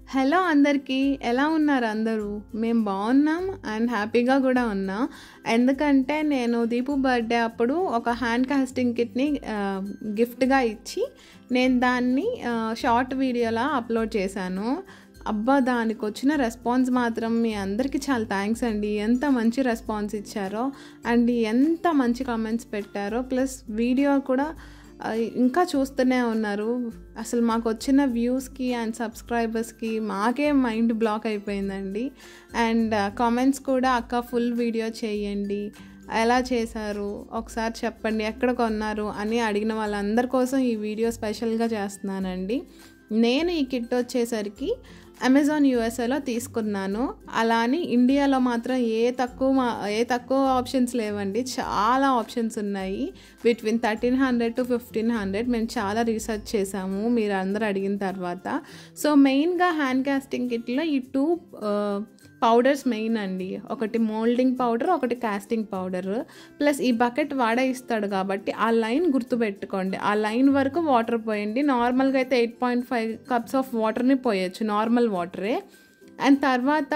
hello అందరికీ ఎలా ఉన్నారు అందరూ మేము బాగున్నాం అండ్ హ్యాపీగా కూడా ఉన్నాం ఎందుకంటే నేను దీపు బర్త్డే అప్పుడు ఒక హ్యాండ్ కాస్టింగ్ కిట్ని గిఫ్ట్గా ఇచ్చి నేను దాన్ని షార్ట్ వీడియోలా అప్లోడ్ చేశాను అబ్బా దానికి వచ్చిన రెస్పాన్స్ మాత్రం మీ అందరికీ చాలా థ్యాంక్స్ అండి ఎంత మంచి రెస్పాన్స్ ఇచ్చారో అండ్ ఎంత మంచి కామెంట్స్ పెట్టారో ప్లస్ వీడియో కూడా ఆ, ఇంకా చూస్తూనే ఉన్నారు అసలు మాకు వచ్చిన వ్యూస్కి అండ్ సబ్స్క్రైబర్స్కి మాకే మైండ్ బ్లాక్ అయిపోయిందండి అండ్ కామెంట్స్ కూడా అక్క ఫుల్ వీడియో చేయండి ఎలా చేశారు ఒకసారి చెప్పండి ఎక్కడ కొన్నారు అని అడిగిన వాళ్ళందరి కోసం ఈ వీడియో స్పెషల్గా చేస్తున్నానండి నేను ఈ కిట్ వచ్చేసరికి అమెజాన్ యూఎస్ఏలో తీసుకున్నాను అలా అని ఇండియాలో మాత్రం ఏ తక్కువ మా- ఏ తక్కువ ఆప్షన్స్ లేవండి చాలా ఆప్షన్స్ ఉన్నాయి between thirteen hundred to fifteen hundred మేము చాలా రీసెర్చ్ చేసాము మీరు అందరు అడిగిన తర్వాత సో మెయిన్గా హ్యాండ్ కాస్టింగ్ కిట్లో ఈ టూ పౌడర్స్ మెయిన్ అండి ఒకటి మోల్డింగ్ పౌడర్ ఒకటి కాస్టింగ్ పౌడర్ ప్లస్ ఈ బకెట్ వాడే ఇస్తాడు కాబట్టి ఆ లైన్ గుర్తుపెట్టుకోండి ఆ లైన్ వరకు వాటర్ పోయండి నార్మల్గా అయితే eight point five cups of వాటర్ని పోయొచ్చు నార్మల్ వాటరే అండ్ తర్వాత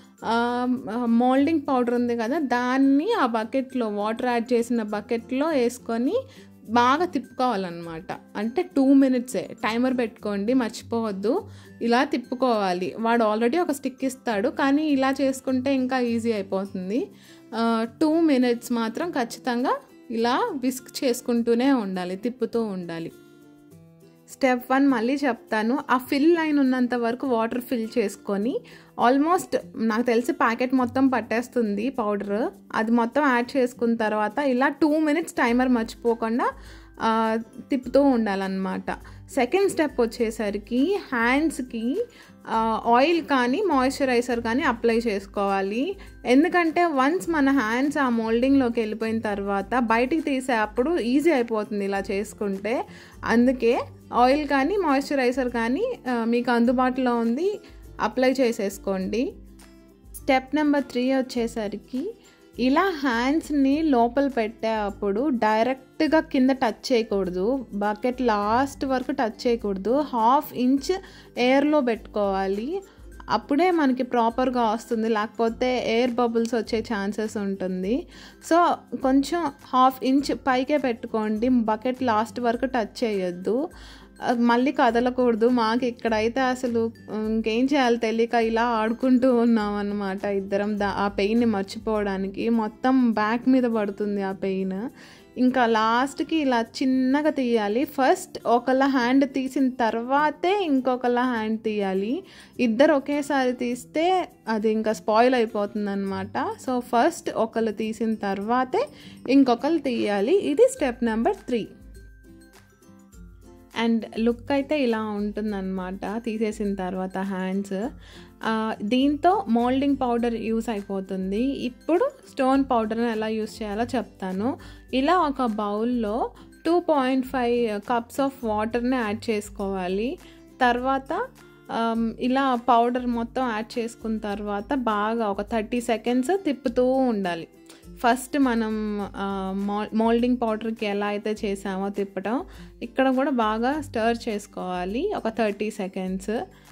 మోల్డింగ్ పౌడర్ ఉంది కదా దాన్ని ఆ బకెట్లో వాటర్ యాడ్ చేసిన బకెట్లో వేసుకొని బాగా తిప్పుకోవాలన్నమాట అంటే టూ మినిట్సే టైమర్ పెట్టుకోండి మర్చిపోవద్దు ఇలా తిప్పుకోవాలి వాడు ఆల్రెడీ ఒక స్టిక్ ఇస్తాడు కానీ ఇలా చేసుకుంటే ఇంకా ఈజీ అయిపోతుంది టూ మినిట్స్ మాత్రం ఖచ్చితంగా ఇలా విస్క్ చేసుకుంటూనే ఉండాలి తిప్పుతూ ఉండాలి స్టెప్ వన్ మళ్ళీ చెప్తాను ఆ ఫిల్ లైన్ ఉన్నంత వరకు వాటర్ ఫిల్ చేసుకొని ఆల్మోస్ట్ నాకు తెలిసి ప్యాకెట్ మొత్తం పట్టేస్తుంది పౌడర్ అది మొత్తం యాడ్ చేసుకున్న తర్వాత ఇలా టూ మినిట్స్ టైమర్ మర్చిపోకుండా ఆ, తిప్పుతూ ఉండాలన్నమాట సెకండ్ స్టెప్ వచ్చేసరికి హ్యాండ్స్కి ఆయిల్ కానీ మాయిశ్చరైజర్ కానీ అప్లై చేసుకోవాలి ఎందుకంటే వన్స్ మన హ్యాండ్స్ ఆ మోల్డింగ్లోకి వెళ్ళిపోయిన తర్వాత బయటికి తీసే అప్పుడు ఈజీ అయిపోతుంది ఇలా చేసుకుంటే అందుకే ఆయిల్ కానీ మాయిశ్చరైజర్ కానీ ఆ, మీకు అందుబాటులో ఉంది అప్లై చేసేసుకోండి స్టెప్ నెంబర్ త్రీ వచ్చేసరికి ఇలా హ్యాండ్స్ని లోపల పెట్టేటప్పుడు డైరెక్ట్గా కింద టచ్ చేయకూడదు బకెట్ లాస్ట్ వరకు టచ్ చేయకూడదు హాఫ్ ఇంచ్ ఎయిర్లో పెట్టుకోవాలి అప్పుడే మనకి ప్రాపర్గా వస్తుంది లేకపోతే ఎయిర్ బబుల్స్ వచ్చే ఛాన్సెస్ ఉంటుంది సో కొంచెం హాఫ్ ఇంచ్ పైకే పెట్టుకోండి బకెట్ లాస్ట్ వరకు టచ్ చేయొద్దు అది మళ్ళీ కదలకూడదు మాకు ఇక్కడైతే అసలు ఇంకేం చేయాలో తెలియక ఇలా ఆడుకుంటూ ఉన్నాం అన్నమాట ఇద్దరం దా ఆ పెయిన్ని మర్చిపోవడానికి మొత్తం బ్యాక్ మీద పడుతుంది ఆ పెయిన్ ఇంకా లాస్ట్కి ఇలా చిన్నగా తీయాలి ఫస్ట్ ఒకళ్ళ హ్యాండ్ తీసిన తర్వాతే ఇంకొకళ్ళ హ్యాండ్ తీయాలి ఇద్దరు ఒకేసారి తీస్తే అది ఇంకా స్పాయిల్ అయిపోతుంది అనమాట సో ఫస్ట్ ఒకళ్ళు తీసిన తర్వాతే ఇంకొకళ్ళు తీయాలి ఇది step number three and look అయితే ఇలా ఉంటుందన్నమాట తీసేసిన తర్వాత హ్యాండ్స్ దీంతో మోల్డింగ్ పౌడర్ యూస్ అయిపోతుంది ఇప్పుడు స్టోన్ పౌడర్ని ఎలా యూస్ చేయాలో చెప్తాను ఇలా ఒక బౌల్లో two point five cups of వాటర్ని యాడ్ చేసుకోవాలి తర్వాత ఆమ్, ఇలా పౌడర్ మొత్తం యాడ్ చేసుకున్న తర్వాత బాగా ఒక థర్టీ సెకండ్స్ తిప్పుతూ ఉండాలి ఫస్ట్ మనం ఆ, మోల్ మోల్డింగ్ పౌడర్కి ఎలా అయితే చేసామో తిప్పటం ఇక్కడ కూడా బాగా స్టర్ చేసుకోవాలి ఒక థర్టీ సెకండ్స్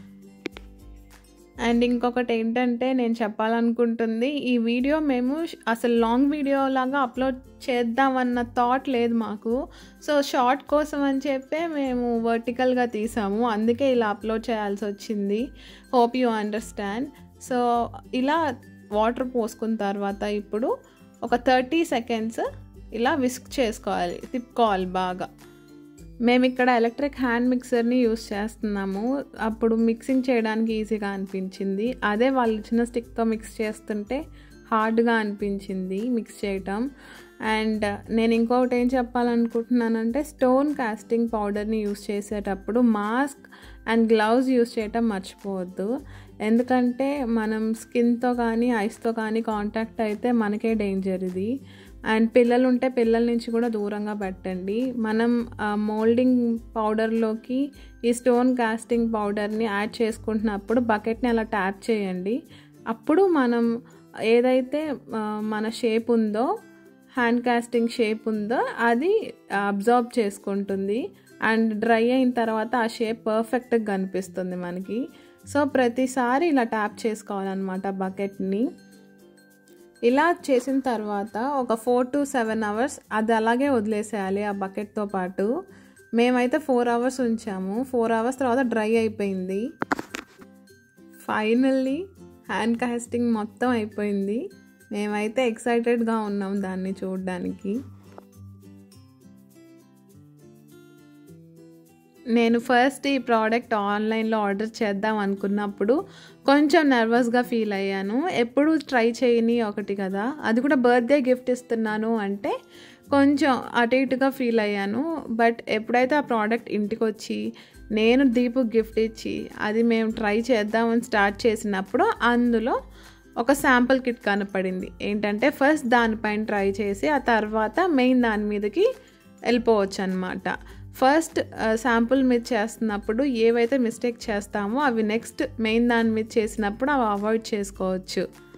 అండ్ ఇంకొకటి ఏంటంటే నేను చెప్పాలనుకుంటుంది ఈ వీడియో మేము ష్- అసలు లాంగ్ వీడియో లాగా అప్లోడ్ చేద్దామన్న థాట్ లేదు మాకు సో షార్ట్ కోసం అని చెప్పే మేము వర్టికల్గా తీసాము అందుకే ఇలా అప్లోడ్ చేయాల్సి వచ్చింది హోప్ యూ అండర్స్టాండ్ సో ఇలా వాటర్ పోసుకున్న తర్వాత ఇప్పుడు ఒక థర్టీ సెకండ్స్ ఇలా విస్క్ చేసుకోవాలి తిప్పుకోవాలి బాగా మేము ఇక్కడ ఎలక్ట్రిక్ హ్యాండ్ మిక్సర్ని యూస్ చేస్తున్నాము అప్పుడు మిక్సింగ్ చేయడానికి ఈజీగా అనిపించింది అదే వాళ్ళు ఇచ్చిన స్టిక్తో మిక్స్ చేస్తుంటే హార్డ్గా అనిపించింది మిక్స్ చేయటం అండ్ నేను ఇంకొకటి ఏం చెప్పాలనుకుంటున్నానంటే స్టోన్ కాస్టింగ్ పౌడర్ని యూస్ చేసేటప్పుడు మాస్క్ అండ్ గ్లౌజ్ యూస్ చేయటం మర్చిపోవద్దు ఎందుకంటే మనం స్కిన్తో కానీ ఐస్తో కానీ కాంటాక్ట్ అయితే మనకే డేంజర్ ఇది అండ్ పిల్లలు ఉంటే పిల్లల నుంచి కూడా దూరంగా పెట్టండి మనం మోల్డింగ్ పౌడర్లోకి ఈ స్టోన్ కాస్టింగ్ పౌడర్ని యాడ్ చేసుకుంటున్నప్పుడు బకెట్ని అలా ట్యాప్ చేయండి అప్పుడు మనం ఏదైతే ఆ, మన షేప్ ఉందో హ్యాండ్ కాస్టింగ్ షేప్ ఉందో అది అబ్జర్వ్ చేసుకుంటుంది అండ్ డ్రై అయిన తర్వాత ఆ షేప్ పర్ఫెక్ట్గా కనిపిస్తుంది మనకి సో ప్రతిసారి ఇలా ట్యాప్ చేసుకోవాలన్నమాట బకెట్ని ఇలా చేసిన తర్వాత ఒక ఫోర్ టు సెవెన్ అవర్స్ అది అలాగే వదిలేసేయాలి ఆ బకెట్తో పాటు మేమైతే ఫోర్ అవర్స్ ఉంచాము ఫోర్ అవర్స్ తర్వాత డ్రై అయిపోయింది ఫైనల్లీ హ్యాండ్ కాస్టింగ్ మొత్తం అయిపోయింది మేమైతే ఎక్సైటెడ్గా ఉన్నాం దాన్ని చూడడానికి నేను ఫస్ట్ ఈ ప్రోడక్ట్ ఆన్లైన్లో ఆర్డర్ చేద్దాం అనుకున్నప్పుడు కొంచెం నర్వస్గా ఫీల్ అయ్యాను ఎప్పుడు ట్రై చేయని ఒకటి కదా అది కూడా బర్త్డే గిఫ్ట్ ఇస్తున్నాను అంటే కొంచెం అటు ఇటుగా ఫీల్ అయ్యాను బట్ ఎప్పుడైతే ఆ ప్రోడక్ట్ ఇంటికి వచ్చి నేను దీపు గిఫ్ట్ ఇచ్చి అది మేము ట్రై చేద్దామని స్టార్ట్ చేసినప్పుడు అందులో ఒక శాంపుల్ కిట్ కనపడింది ఏంటంటే ఫస్ట్ దానిపైన ట్రై చేసి ఆ తర్వాత మెయిన్ దాని మీదకి వెళ్ళిపోవచ్చు అనమాట ఫస్ట్ శాంపుల్ మీద చేస్తున్నప్పుడు ఏవైతే మిస్టేక్ చేస్తామో అవి నెక్స్ట్ మెయిన్ దాని మీద చేసినప్పుడు అవి అవాయిడ్ చేసుకోవచ్చు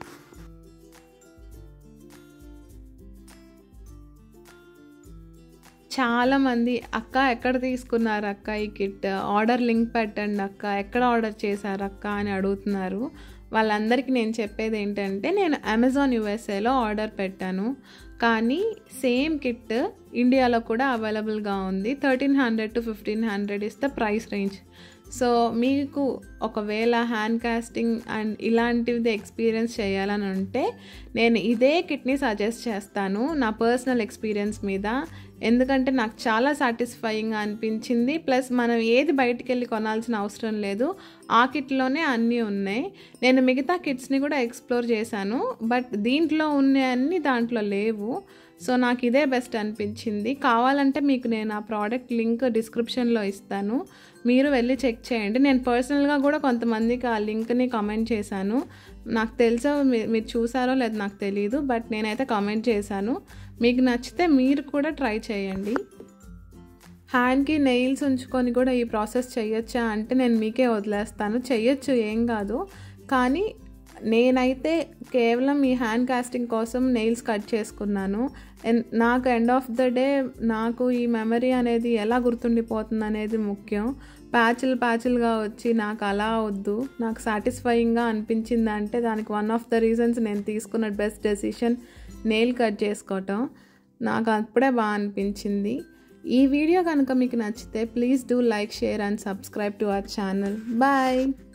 చాలామంది అక్క ఎక్కడ తీసుకున్నారు అక్క ఈ కిట్ ఆర్డర్ లింక్ పెట్టండి అక్క ఎక్కడ ఆర్డర్ చేశారు అక్క అని అడుగుతున్నారు వాళ్ళందరికీ నేను చెప్పేది ఏంటంటే నేను అమెజాన్ యుఎస్ఏలో ఆర్డర్ పెట్టాను కానీ సేమ్ కిట్ ఇండియాలో కూడా అవైలబుల్గా ఉంది thirteen hundred to fifteen hundred is the price range so మీకు ఒకవేళ హ్యాండ్ కాస్టింగ్ అండ్ ఇలాంటిది ఎక్స్పీరియన్స్ చేయాలని ఉంటే నేను ఇదే కిట్ని సజెస్ట్ చేస్తాను నా పర్సనల్ ఎక్స్పీరియన్స్ మీద ఎందుకంటే నాకు చాలా సాటిస్ఫైయింగ్గా అనిపించింది ప్లస్ మనం ఏది బయటికి వెళ్ళి కొనాల్సిన అవసరం లేదు ఆ కిట్లోనే అన్నీ ఉన్నాయి నేను మిగతా కిట్స్ని కూడా ఎక్స్ప్లోర్ చేశాను బట్ దీంట్లో అన్నీ దాంట్లో లేవు సో నాకు ఇదే బెస్ట్ అనిపించింది కావాలంటే మీకు నేను ఆ ప్రోడక్ట్ లింక్ డిస్క్రిప్షన్లో ఇస్తాను మీరు వెళ్ళి చెక్ చేయండి నేను పర్సనల్గా కూడా కొంతమందికి ఆ లింక్ని కమెంట్ చేశాను నాకు తెలుసో మీరు చూసారో లేదో నాకు తెలియదు బట్ నేనైతే కమెంట్ చేశాను మీకు నచ్చితే మీరు కూడా ట్రై చేయండి హ్యాండ్కి నెయిల్స్ ఉంచుకొని కూడా ఈ ప్రాసెస్ చేయొచ్చా అంటే నేను మీకే వదిలేస్తాను చెయ్యొచ్చు ఏం కాదు కానీ నేనైతే కేవలం ఈ హ్యాండ్ కాస్టింగ్ కోసం నెయిల్స్ కట్ చేసుకున్నాను నాకు ఎండ్ ఆఫ్ ద డే నాకు ఈ మెమరీ అనేది ఎలా గుర్తుండిపోతుంది అనేది ముఖ్యం ప్యాచులు ప్యాచులుగా వచ్చి నాకు అలా వద్దు నాకు సాటిస్ఫైయింగ్గా అనిపించింది అంటే దానికి వన్ ఆఫ్ ద రీజన్స్ నేను తీసుకున్న బెస్ట్ డెసిషన్ నెయిల్ కట్ చేసుకోవటం నాకు అప్పుడే బాగా అనిపించింది ఈ వీడియో కనుక మీకు నచ్చితే please do like share and subscribe to our channel bye